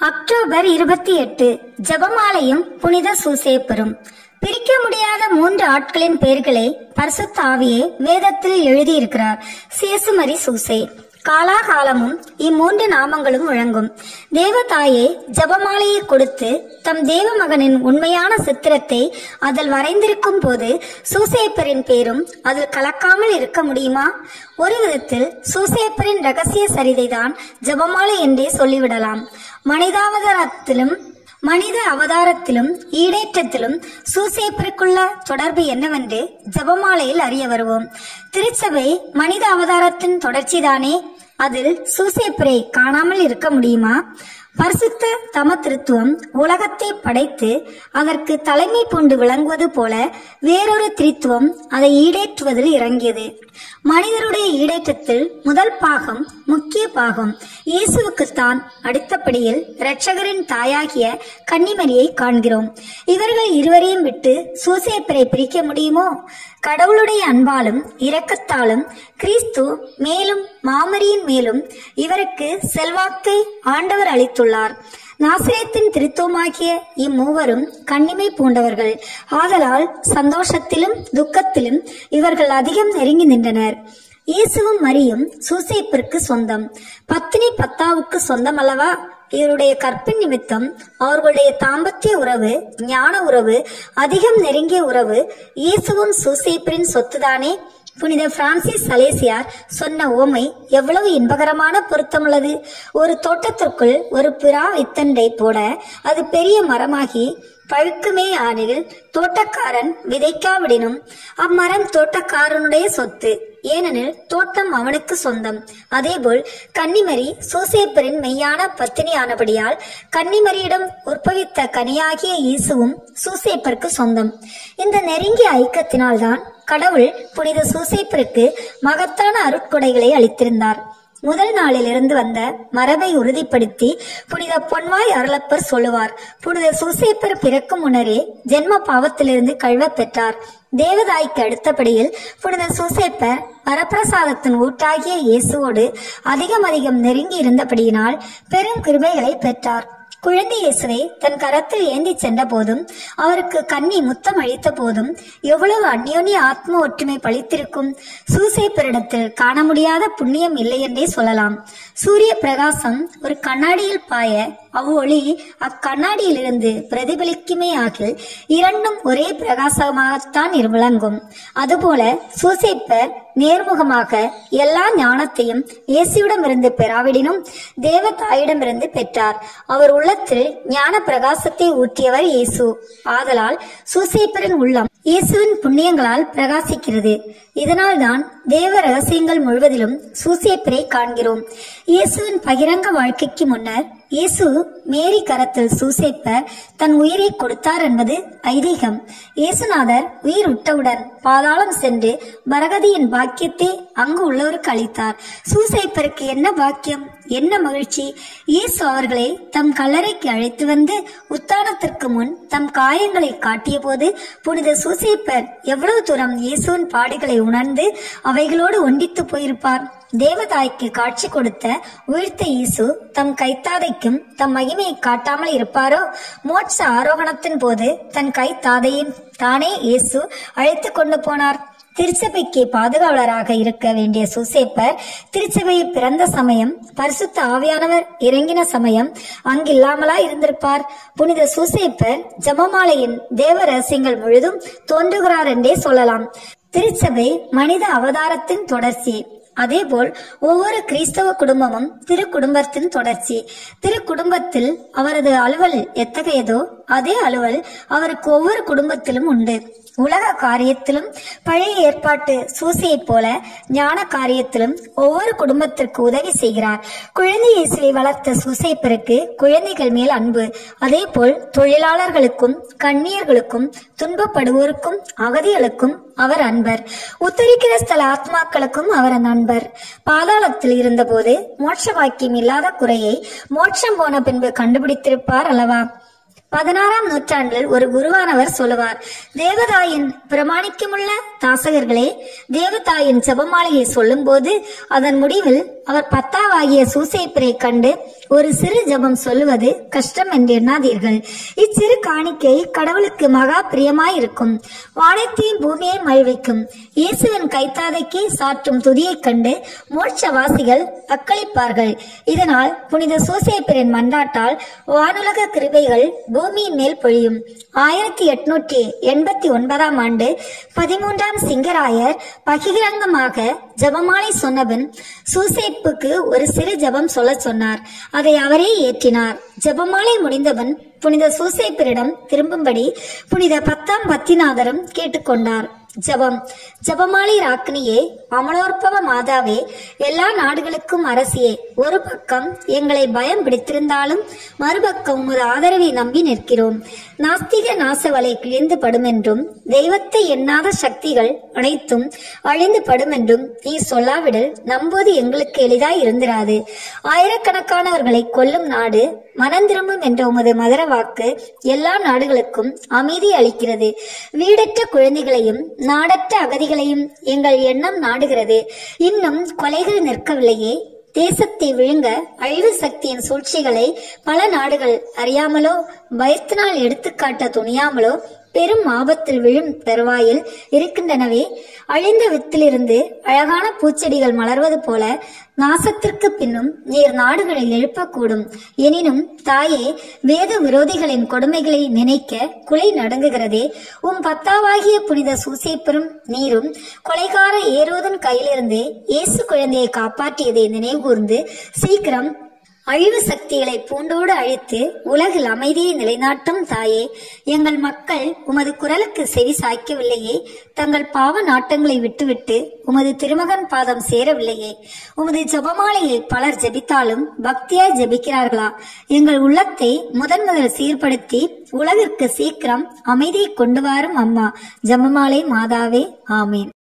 October இருபத்தி எட்டு ஜெபமாலையும் புனித சூசேப்பரும் பிரிக்க முடியாத மூன்று ஆட்களின் பெயர்களை பரிசுத்த ஆவியே வேதத்தில் எழுதியிருக்கிறார் சேசுமரி சூசே காலாகாலமும் இம்மூன்று நாமங்களும் வழங்கும் தேவதாயே ஜபமாலையை கொடுத்து தம் தேவ மகனின் உண்மையான சித்திரத்தை அதில் வரைந்திருக்கும் போது சூசேப்பரின் பேரும் அதில் கலக்காமல் இருக்க முடியுமா ஒரு விதத்தில் சூசேப்பரின் ரகசிய சரிதைதான் ஜபமாலை என்றே சொல்லிவிடலாம் மனிதாவதாரத்திலும் மனித அவதாரத்திலும் ஈடேற்றத்திலும் சூசேப்பருக்குள்ள தொடர்பு என்னவென்று ஜெபமாலையில் அறிய வருவோம் திருச்சபை மனித அவதாரத்தின் தொடர்ச்சிதானே அதில் சூசேப்பரை காணாமல் இருக்க முடியுமா பரிசுத்த தம திருத்துவம் உலகத்தை படைத்து அதற்கு தலைமை பூண்டு விளங்குவது போல வேறொரு திரித்துவம் அதை ஈடேற்றுவதில் இறங்கியது மனிதருடைய ஈடேற்றத்தில் முதல் பாகம் முக்கிய பாகம் இயேசுவுக்குத்தான் அடுத்தபடியில் இரட்சகரின் தாயாகிய கன்னிமரியை காண்கிறோம் இவர்கள் இருவரையும் விட்டு சூசேப்பரை பிரிக்க முடியுமோ கடவுளுடைய அன்பாலும் இரக்கத்தாலும் கிறிஸ்து மேலும் மாமரியின் மேலும் இவருக்கு செல்வாக்கை ஆண்டவர் அளித்துள்ளார் நாசிரியத்தின் திருத்துவமாகிய இம்மூவரும் கண்ணிமை பூண்டவர்கள் ஆதலால் சந்தோஷத்திலும் துக்கத்திலும் இவர்கள் அதிகம் நெருங்கி நின்றனர் இயேசுவும் மரியும் சூசேப்பிற்கு சொந்தம் பத்தினி பத்தாவுக்கு சொந்தம் அல்லவா இவருடைய கற்பின் நிமித்தம் அவர்களுடைய தாம்பத்திய உறவு ஞான உறவு அதிகம் நெருங்கிய உறவு இயேசுவும் சூசேப்பரின் சொத்துதானே புனித பிரான்சிஸ் சலேசியார் சொன்ன ஓமை எவ்வளவு இன்பகரமான பொருத்தமுள்ளது ஒரு தோட்டத்திற்குள் ஒரு புறா வித்தண்டை போட அது பெரிய மரமாகி பழுக்குமே ஆனில் தோட்டக்காரன் விதைக்காவிடினும் அம்மரம் தோட்டக்காரனுடைய சொத்து ஏனெனில் தோட்டம் அவனுக்கு சொந்தம் அதேபோல் கன்னிமரி சூசேப்பரின் மெய்யான பத்தினியானபடியால் கன்னிமரியிடம் உற்பவித்த கனியாகிய இயேசுவும் சூசேப்பருக்கு சொந்தம் இந்த நெருங்கிய ஐக்கியத்தினால்தான் கடவுள் புனித சூசேப்பருக்கு மகத்தான அருட்கொடைகளை அளித்திருந்தார் முதல் நாளிலிருந்து வந்த மரபை உறுதிப்படுத்தி புனித பொன்வாய் அருளப்பர் சொல்லுவார் புனித சூசேப்பர் பிறக்கும் முன்னரே ஜென்ம பாவத்திலிருந்து கழுவ பெற்றார் தேவதாய்க்கு அடுத்தபடியில் புனித சூசேப்பர் வரப்பிரசாதத்தின் ஊட்டாகிய இயேசுவோடு அதிகம் அதிகம் நெருங்கி இருந்தபடியினால் பெரும் கிருபைகளை பெற்றார் குழந்தை இயேசுவை தன் கரத்தில் ஏந்தி சென்ற போதும் அவருக்கு கன்னி முத்தம் அளித்த போதும் எவ்வளவு அந்யோன்ய ஆத்ம ஒற்றுமை பளித்திருக்கும் சூசேப்பரிடத்தில் காண முடியாத புண்ணியம் இல்லை என்றே சொல்லலாம் சூரிய பிரகாசம் ஒரு கண்ணாடியில் பாய அவ்வொளி அக்கண்ணாடியிலிருந்து பிரதிபலிக்குமே ஆகில் இரண்டும் ஒரே பிரகாசமாகத்தான் இரு- விளங்கும் அதுபோல சூசேப்பர் நேர்முகமாக எல்லா ஞானத்தையும் இயேசுவிடமிருந்து பெறாவிடினும் தேவ தாயிடமிருந்து பெற்றார் அவர் உள்ளத்தில் ஞான பிரகாசத்தை ஊற்றியவர் இயேசு ஆதலால் சூசேப்பரின் உள்ளம் இயேசுவின் புண்ணியங்களால் பிரகாசிக்கிறது இதனால்தான் தேவ ரகசியங்கள் முழுவதிலும் சூசேப்பரை காண்கிறோம் இயேசுவின் பகிரங்க வாழ்க்கைக்கு முன்னர் இயேசு மேரி கரத்தில் சூசேப்பர் தன் உயிரை கொடுத்தார் என்பது ஐதீகம் இயேசுநாதர் உயிர் விட்டவுடன் பாதாளம் சென்று பரகதியின் பாக்கியத்தை அங்கு உள்ளவருக்கு அளித்தார் சூசேப்பருக்கு என்ன பாக்கியம் என்ன மகிழ்ச்சி இயேசு அவர்களை தம் கல்லறைக்கு அழைத்து வந்து உத்தானத்திற்கு முன் தம் காயங்களை காட்டிய போது புனித சூசேப்பர் எவ்வளவு தூரம் இயேசுவின் பாடுகளை உணர்ந்து அவைகளோடு ஒண்டித்து போயிருப்பார் தேவதாய்க்கு காட்சி கொடுத்த உயிர்த்த இயேசு தம் கைத்தாதைக்கும் தம் மகிமையை காட்டாமல் இருப்பாரோ மோட்ச ஆரோகணத்தின் போது தன் கைத்தாதையின் தானே இயேசு அழைத்து கொண்டு போனார் திருச்சபைக்கு பாதுகாவலராக இருக்க வேண்டிய சூசேப்பர் திருச்சபையில் பிறந்த சமயம் பரிசுத்த ஆவியானவர் இறங்கின சமயம் அங்கில்லாமலா இருந்திருப்பார் புனித சூசேப்பர் ஜபமாலையின் தேவ ரகசியங்கள் முழுதும் தோன்றுகிறார் என்றே சொல்லலாம் திருச்சபை மனித அவதாரத்தின் தொடர்ச்சி அதேபோல் ஒவ்வொரு கிறிஸ்தவ குடும்பமும் திரு குடும்பத்தின் தொடர்ச்சி திரு குடும்பத்தில் அவரது அலுவல் எத்தகையதோ அதே அலுவல் அவருக்கு ஒவ்வொரு குடும்பத்திலும் உண்டு உலக காரியத்திலும் பழைய ஏற்பாட்டு சூசையைப் போல ஞான காரியத்திலும் ஒவ்வொரு குடும்பத்திற்கு உதவி செய்கிறார் குழந்தை இயேசுவை வளர்த்த சூசைப்பருக்கு குழந்தைகள் மேல் அன்பு அதேபோல் தொழிலாளர்களுக்கும் கண்ணியர்களுக்கும் துன்பப்படுவோருக்கும் அகதிகளுக்கும் அவர் அன்பர் உத்தரிக்கிற ஸ்தல ஆத்மாக்களுக்கும் அவர் நண்பர் பாதாளத்தில் இருந்தபோது மோட்ச வாக்கியம் இல்லாத குறையை மோட்சம் போன பின்பு கண்டுபிடித்திருப்பார் அல்லவா பதினாறாம் நூற்றாண்டில் ஒரு குருவானவர் சொல்லுவார் தேவதாயின் பிரமாணிக்கமுள்ள தாசகர்களே தேவதாயின் ஜெபமாலையை சொல்லும்போது அதன் முடிவில் அவர் பத்தாவாகிய சூசைப்பரை கண்டு ஒரு சிறு ஜெபம் சொல்லுவது கஷ்டம் என்று எண்ணாதீர்கள் இச்சிறு காணிக்கை கடவுளுக்கு மகா பிரியமாயிருக்கும் வானத்தையும் பூமியை மழ்விக்கும் இயேசுவின் கைத்தாதைக்கு சாற்றும் துதியைக் கண்டு மோட்சவாசிகள் அக்களிப்பார்கள் இதனால் புனித சூசைப்பரின் மன்றாட்டால் வானுலக கிருபைகள் பூமியின் மேல் பொழியும் ஆயிரத்தி எட்நூற்றி எண்பத்தி ஒன்பதாம் ஆண்டு பதிமூன்றாம் சிங்கராயர் பகிரங்கமாக ஜெபமாலை சொன்னபின் சூசேப்புக்கு ஒரு சிறு ஜெபம் சொல்லச் சொன்னார் அதை அவரே ஏற்றினார் ஜெபமாலை முடிந்தபின் புனித சூசேப்பரிடம் திரும்பும்படி புனித பத்தாம் பத்திநாதரும் கேட்டுக்கொண்டார் ஜெபம் ஜெபமாலை ராக்கினியே அமலோற்பவ மாதாவே எல்லா நாடுகளுக்கும் அரசியே ஒரு பக்கம் எங்களை பயம் பிடித்திருந்தாலும் மறுபக்கம் உமது ஆதரவை நம்பி நிற்கிறோம் நாஸ்திக நாசவலை கிழிந்து படுமென்றும் தெய்வத்தை எண்ணாத சக்திகள் அனைத்தும் அழிந்து படுமென்றும் நீ சொல்லாவிடல் நம்புவது எங்களுக்கு எளிதாய் இருந்திராது ஆயிரக்கணக்கானவர்களை கொல்லும் நாடு மனம் திரும்பும் என்ற உமது மதுர வாக்கு எல்லா நாடுகளுக்கும் அமைதி அளிக்கிறது வீடற்ற குழந்தைகளையும் நாடற்ற அகதிகளையும் எங்கள் எண்ணம் நாடுகிறது இன்னும் கொலைகள் நிற்கவில்லையே தேசத்தை விழுங்க அழிவு சக்தியின் சூழ்ச்சிகளை பல நாடுகள் அறியாமலோ பயத்தினால் எடுத்துக்காட்ட துணியாமலோ பெரும் ஆபத்தில் விழும் தருவாயில் இருக்கின்றனவே அழிந்த வித்திலிருந்து அழகான பூச்செடிகள் மலர்வது போல நாசத்திற்கு பின்னும் நீர் நாடுகளில் எழுப்பக்கூடும் எனினும் தாயே வேத விரோதிகளின் கொடுமைகளை நினைக்க குலை நடுங்குகிறதே உம் பத்தாவாகிய புனித சூசேப்பரும் நீரும் கொலைகார ஏரோதன் கையிலிருந்து இயேசு குழந்தையை காப்பாற்றியதை நினைவுகூர்ந்து சீக்கிரம் அழிவு சக்திகளை பூண்டோடு அழித்து உலகில் அமைதியை நிலைநாட்டும் தாயே எங்கள் மக்கள் உமது குரலுக்கு செவி சாய்க்கவில்லையே தங்கள் பாவ நாட்டங்களை விட்டுவிட்டு உமது திருமகன் பாதம் சேரவில்லையே உமது ஜெபமாலையை பலர் ஜெபித்தாலும் பக்தியாய் ஜெபிக்கிறார்களா எங்கள் உள்ளத்தை முதன் முதல் சீர்படுத்தி உலகிற்கு சீக்கிரம் அமைதியை கொண்டு வரும் அம்மா ஜெபமாலை மாதாவே ஆமீன்